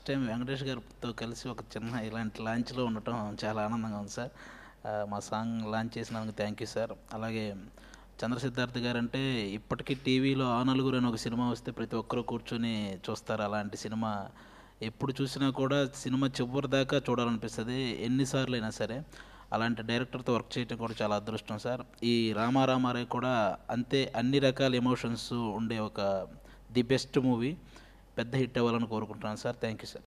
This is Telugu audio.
టైం వెంకటేష్ గారితో కలిసి ఒక చిన్న ఇలాంటి లాంచ్లో ఉండటం చాలా ఆనందంగా ఉంది సార్ ఆ, మా సాంగ్ లాంచ్ చేసినందుకు థ్యాంక్ యూ సార్ అలాగే చంద్రసిద్ధార్థ్ గారు అంటే ఇప్పటికీ టీవీలో ఆ నలుగురు అని ఒక సినిమా వస్తే ప్రతి ఒక్కరూ కూర్చొని చూస్తారు అలాంటి సినిమా ఎప్పుడు చూసినా కూడా సినిమా చివరి దాకా చూడాలనిపిస్తుంది ఎన్నిసార్లు అయినా సరే అలాంటి డైరెక్టర్తో వర్క్ చేయడం కూడా చాలా అదృష్టం సార్ ఈ రామారామారే కూడా అంతే అన్ని రకాల ఎమోషన్స్ ఉండే ఒక ది బెస్ట్ మూవీ పెద్ద హిట్ అవ్వాలని కోరుకుంటున్నాను సార్ థ్యాంక్ యూ సార్